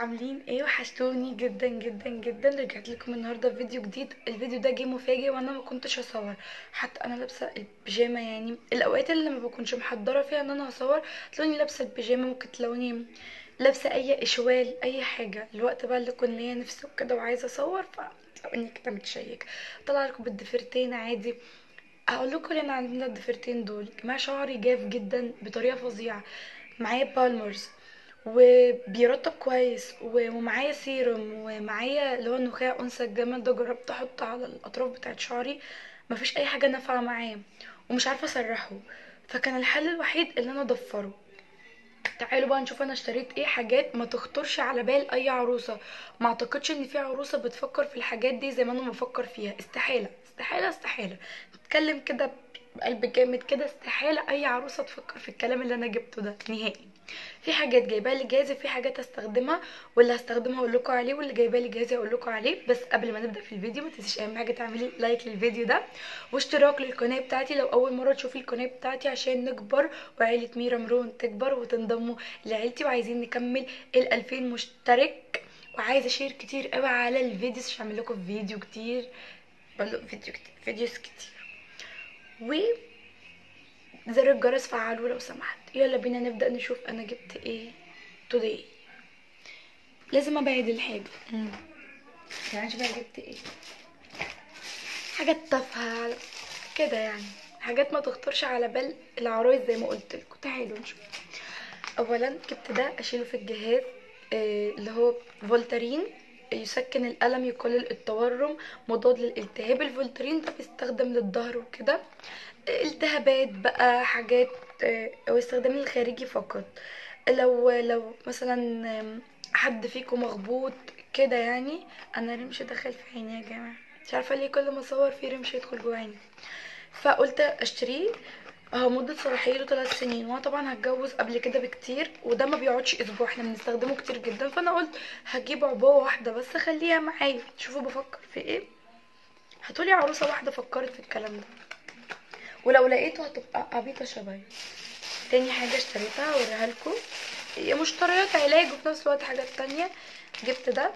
عاملين ايه وحشتوني جدا جدا جدا رجعت لكم النهارده بفيديو جديد الفيديو ده جه مفاجئ وانا ما كنتش هصور حتى انا لابسه البيجامه يعني الاوقات اللي ما بكونش محضره فيها ان انا هصور تلاقوني لابسه البيجامه ممكن تلاقوني لابسه اي اشوال اي حاجه الوقت بقى اللي يكون ليا نفسي وكده وعايزه اصور فتلاقوني كده متشيكه طلع لكم بالضفيرتين عادي هقول لكم ليه انا عامله الضفيرتين دول جماعه شعري جاف جدا بطريقه فظيعه معايا بالمرز وبيرطب كويس و- ومعايا سيروم ومعايا اللي هو النخاع انثى الجمل ده جربت احطه على الاطراف بتاعت شعري مفيش اي حاجه نافعه معاه ومش عارفه اسرحه فكان الحل الوحيد ان انا اضفره تعالوا بقى نشوف انا اشتريت ايه حاجات ما تخطرش على بال اي عروسه ما اعتقدش ان في عروسه بتفكر في الحاجات دي زي ما انا بفكر فيها استحاله استحاله استحاله نتكلم كده بقلب جامد كده استحاله اي عروسه تفكر في الكلام اللي انا جبته ده نهائي في حاجات جايباها لي جاهزه في حاجات هستخدمها واللي هستخدمها اقول لكم عليه واللي جايباه لي جاهزه اقول لكم عليه بس قبل ما نبدا في الفيديو ما تنسيش اهم حاجه تعملي لايك للفيديو ده واشتراك للقناه بتاعتي لو اول مره تشوفي القناه بتاعتي عشان نكبر وعيله ميرا مرون تكبر وتنضموا لعيلتي وعايزين نكمل ال 2000 مشترك وعايزه اشير كتير قوي على الفيديوز عشان اعمل لكم فيديو كتير بقول فيديو كتير فيديوز كتير و زر الجرس فعلوه لو سمحت يلا بينا نبدأ نشوف انا جبت ايه today لازم ابعد الحاجة يعني بقى جبت ايه حاجات تافهة كده يعني حاجات ما تخطرش على بال العرايس زي ما قلت لكم تعالوا نشوف اولا جبت ده اشيله في الجهاز آه، اللي هو فولتارين يسكن الألم يقلل التورم مضاد للالتهاب الفولتارين ده بيستخدم للظهر وكده آه، التهابات بقى حاجات آه، او استخدام الخارجي فقط لو لو مثلا آم، حد فيكم مخبوط كده يعني انا رمش دخل في عيني يا جماعه مش عارفه ليه كل ما اصور في رمش يدخل جوه عيني فقلت اشتريه هو مدة صلاحيته ثلاث سنين وانا طبعا هتجوز قبل كده بكتير وده ما بيقعدش اسبوع احنا بنستخدمه كتير جدا فانا قلت هجيب عبوة واحدة بس اخليها معايا شوفوا بفكر في ايه هتقولي عروسة واحدة فكرت في الكلام ده ولو لقيته هتبقى عبيطة شبهي تاني حاجة اشتريتها اوريها لكم هي مشتريات علاج وفي نفس الوقت حاجات تانية جبت ده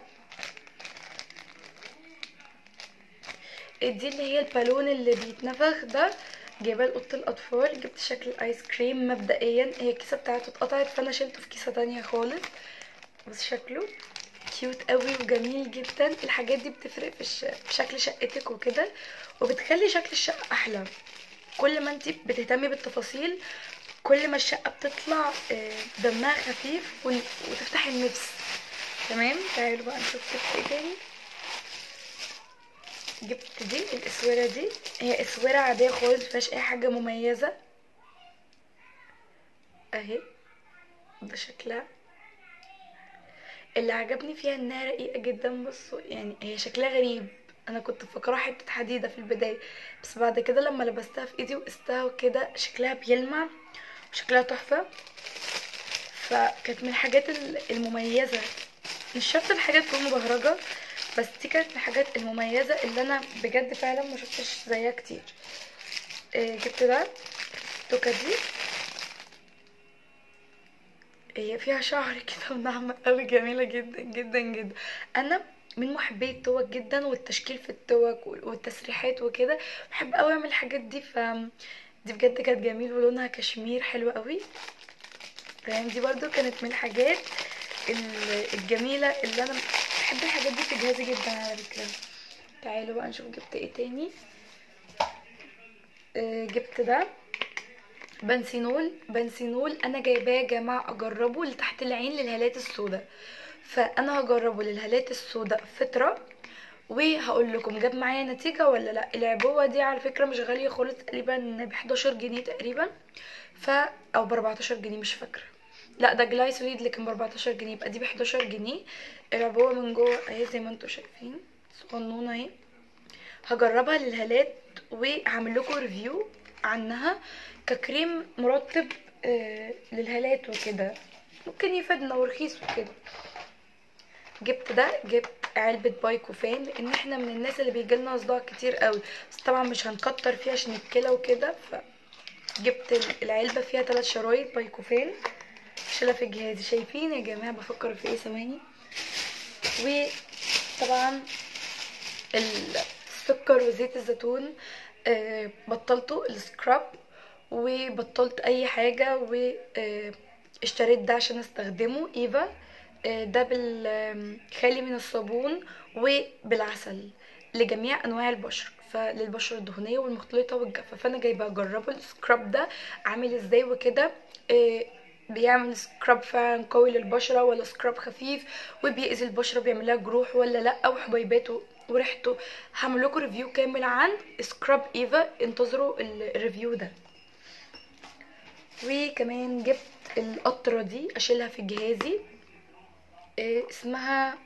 دي اللي هي البالون اللي بيتنفخ ده جايباه لاوضه الاطفال جبت شكل الايس كريم مبدئيا هي الكيسه بتاعته اتقطعت فانا شلته في كيسه تانية خالص بس شكله كيوت قوي وجميل جدا الحاجات دي بتفرق في, الش... في شكل شقتك وكده وبتخلي شكل الشقه احلى كل ما انت بتهتمي بالتفاصيل كل ما الشقه بتطلع آه، دمها خفيف ون- وتفتح النفس تمام تعالوا بقى نشوف جبت ايه تاني جبت دي الاسوره دي هي اسوره عاديه خالص مفيهاش اي حاجه مميزه اهي ده شكلها اللي عجبني فيها انها رقيقه جدا بصوا يعني هي شكلها غريب انا كنت مفكراها حته حديده في البدايه بس بعد كده لما لبستها في ايدي وقستها وكده شكلها بيلمع وشكلها تحفه فكانت من الحاجات ال- المميزه مش شرط الحاجات تكون مبهرجه بس دي كانت من الحاجات المميزه اللي انا بجد فعلا ما شفتش زيها كتير آه، جبت ده التوكه دي هي فيها شعر كده وناعمة قوي جميلة جدا جدا جدا انا من محبي التوك جدا والتشكيل في التوك والتسريحات وكده بحب قوي اعمل الحاجات دي ف دي بجد كانت جميل ولونها كشمير حلو قوي فاهم دي برضو كانت من الحاجات ال- الجميلة اللي انا بحب الحاجات دي في جهازي جدا على فكرة تعالوا بقى نشوف جبت ايه تاني آه، جبت ده بنسينول بنسينول انا جايباه يا جماعه اجربه لتحت العين للهالات السوداء فانا هجربه للهالات السوداء فتره وهقول لكم جاب معايا نتيجه ولا لا العبوه دي على فكره مش غاليه خالص تقريبا ب 11 جنيه تقريبا ف او ب 14 جنيه مش فاكره لا ده جلايسوليد اللي كان ب 14 جنيه يبقى دي ب 11 جنيه العبوه من جوه اهي زي ما انتم شايفين صغنونه اهي هجربها للهالات وهعمل لكم ريفيو عنها ككريم مرطب آه، للهالات وكده ممكن يفيدنا ورخيص وكده جبت ده جبت علبة بايكوفان لان احنا من الناس اللي بيجيلنا صداع كتير قوي بس طبعا مش هنكتر فيها عشان الكلى وكده فجبت ال- العلبة فيها ثلاث شرايط بايكوفان شيلها في جهازي شايفين يا جماعة بفكر في ايه ثواني وطبعا السكر وزيت الزيتون آه، بطلته السكراب وبطلت اي حاجة واشتريت ده عشان استخدمه ايفا آه، ده بالخالي من الصابون وبالعسل لجميع انواع البشره فللبشره الدهنيه والمختلطه والجافه فانا جايبه اجربه السكراب ده عامل ازاي وكده آه، بيعمل سكراب فعلا قوي للبشره ولا سكراب خفيف وبيأذي البشره بيعملها جروح ولا لا وحبيباته وريحته هعمل لكم ريفيو كامل عن سكراب ايفا انتظروا ال- الريفيو ده وكمان جبت القطره دي اشيلها في جهازي إيه اسمها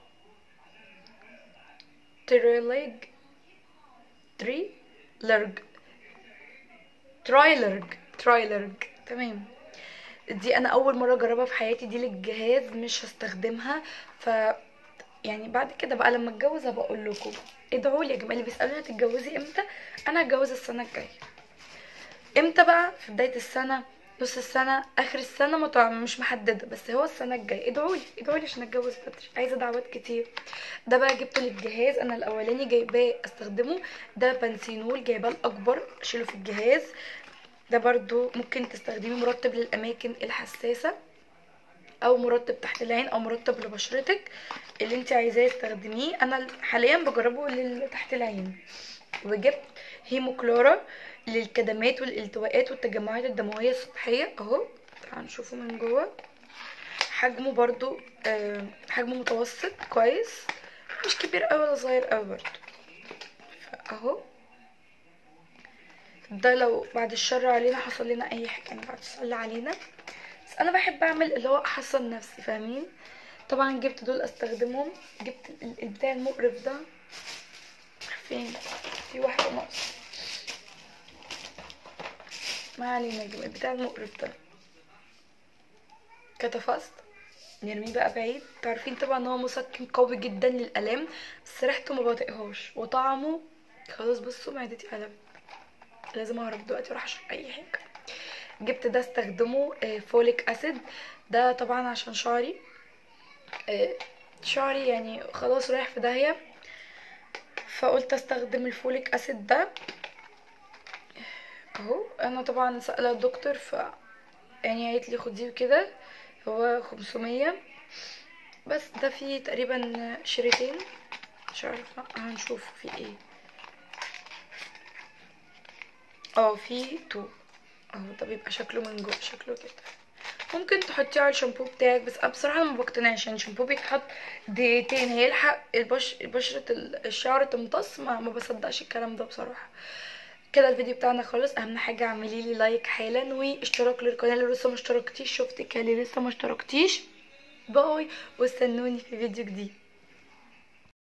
تريليج تري لرج ترايلرج ترايلرج تمام دي انا اول مره اجربها في حياتي دي للجهاز مش هستخدمها ف يعني بعد كده بقى لما اتجوز هبقى اقول لكم ادعوا لي يا جماعه اللي بيسالوني هتتجوزي امتى انا هتجوز السنه الجايه امتى بقى في بدايه السنه نص السنه اخر السنه ما طبعا مش محدده بس هو السنه الجايه ادعوا لي ادعوا لي عشان اتجوز بدري عايزه دعوات كتير ده بقى جبته للجهاز انا الاولاني جايباه استخدمه ده بنسينول جايباه الاكبر اشيله في الجهاز ده برضو ممكن تستخدمي مرطب للاماكن الحساسه او مرطب تحت العين او مرطب لبشرتك اللي انت عايزاه استخدميه انا حاليا بجربه لل- تحت العين وجبت هيموكلورا للكدمات والالتواءات والتجمعات الدمويه السطحيه اهو تعالوا نشوفه من جوه حجمه برضو آه، حجمه متوسط كويس مش كبير قوي ولا صغير قوي برضو اهو ده لو بعد الشر علينا حصل لنا اي حاجه يعني بعد الشر علينا بس انا بحب اعمل اللي هو احصن نفسي فاهمين طبعا جبت دول استخدمهم جبت ال- البتاع المقرف ده فين في واحده ناقصه ما علينا جماعة البتاع المقرف ده كتفست نرميه بقى بعيد تعرفين طبعا ان هو مسكن قوي جدا للالام بس ريحته ما بطيقهاش وطعمه خلاص بصوا معدتي قلبت لازم اهرب دلوقتي اروح اشرب اي حاجه جبت ده استخدمه آه، فوليك اسيد ده طبعا عشان شعري آه، شعري يعني خلاص رايح في داهيه فقلت استخدم الفوليك اسيد ده اهو انا طبعا سأله الدكتور ف يعني قالت لي خديه كده هو 500 بس ده فيه تقريبا شريطين مش عارفه هنشوف فيه ايه اه فيه تو اهو ده بيبقى شكله من جوه شكله كده ممكن تحطيه على الشامبو بتاعك بس انا بصراحه ما بقتنعش يعني الشامبو بيتحط دقيقتين هيلحق البش... بشره ال- الشعر تمتص ما, ما بصدقش الكلام ده بصراحه كده الفيديو بتاعنا خلص اهم حاجه اعملي لي لايك حالا واشتراك للقناه اللي لسه ما اشتركتيش شفتك اللي لسه ما اشتركتيش باي واستنوني في فيديو جديد